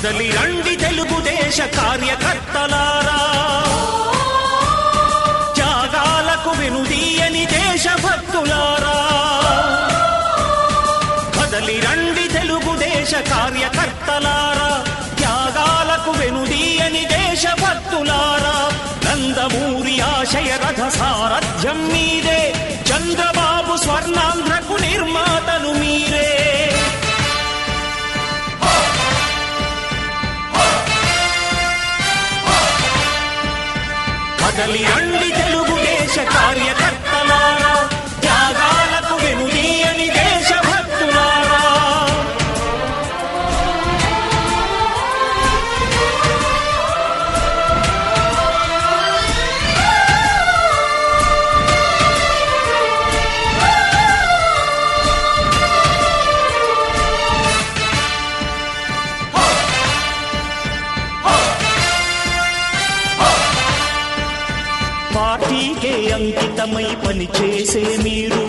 కదలి రండి తెలుగుదేశ కార్యకర్తలారా త్యాగాలకు వెనుదీయని దేశభక్తులారా కదలి రండి తెలుగుదేశ కార్యకర్తలారా త్యాగాలకు వెనుదీయని దేశభక్తులారా నందమూరి ఆశయ రథ సారథ్యం మీదే చంద్రబాబు స్వర్ణాంధ్రకు నిర్మాతలు మీరే కదలి రండి తెలుగుదేశ కార్యకర్తలారా త్యాగాలకు వెనుదీయని దేశభక్తులారా పార్టీకే అంకితమై పనిచేసే మీరు